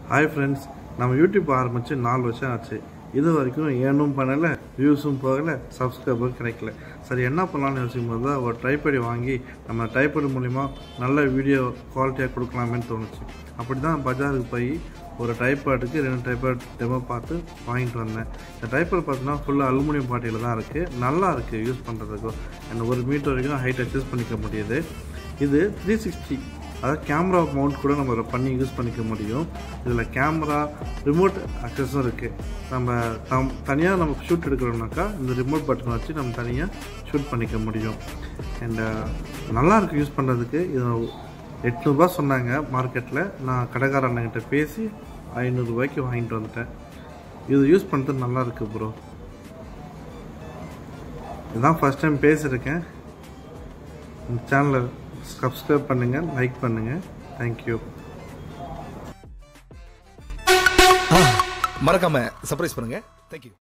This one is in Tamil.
ஹாய் ஃப்ரெண்ட்ஸ் நம்ம யூடியூப் ஆரம்பித்து நாலு வருஷம் ஆச்சு இது வரைக்கும் ஏர்னும் பண்ணலை வியூஸும் போகலை சப்ஸ்கிரைபரும் கிடைக்கல சரி என்ன பண்ணலாம்னு யோசிக்கும் போது தான் ஒரு ட்ரைபேடி வாங்கி நம்ம ட்ரைபேடி மூலிமா நல்ல வீடியோ குவாலிட்டியாக கொடுக்கலாமேன்னு தோணுச்சு அப்படி தான் பஜாருக்கு போய் ஒரு ட்ரைபேடுக்கு ரெண்டு ட்ரைபேட் டெமோ பார்த்து வாங்கிட்டு வந்தேன் இந்த ட்ரைபேட் பார்த்தீங்கன்னா ஃபுல்லாக அலுமினியம் பாட்டியில் தான் இருக்குது நல்லா இருக்குது யூஸ் பண்ணுறதுக்கும் அந்த ஒரு மீட்டர் வரைக்கும் ஹைட் அட்ஜஸ்ட் பண்ணிக்க முடியுது இது த்ரீ சிக்ஸ்டி அதாவது கேமரா மவுண்ட் கூட நம்ம இதில் பண்ணி யூஸ் பண்ணிக்க முடியும் இதில் கேமரா ரிமோட் அக்சஸும் இருக்குது நம்ம தம் தனியாக நம்ம ஷூட் எடுக்கிறோம்னாக்கா இந்த ரிமோட் பட்டன் வச்சு நம்ம தனியாக ஷூட் பண்ணிக்க முடியும் அண்ட் நல்லா இருக்குது யூஸ் பண்ணுறதுக்கு இது எட்நூறுபா சொன்னாங்க மார்க்கெட்டில் நான் கடைக்கார அண்ணங்கிட்ட பேசி ஐநூறுரூவாய்க்கு வாங்கிட்டு வந்துட்டேன் இது யூஸ் பண்ணுறது நல்லா இருக்குது ப்ரோ இதுதான் ஃபஸ்ட் டைம் பேசியிருக்கேன் இந்த சேனலை சப்ஸ்கிரைப் பண்ணுங்கள் லைக் பண்ணுங்கள் தேங்க்யூ மறக்காம சர்ப்ரைஸ் பண்ணுங்க தேங்க்யூ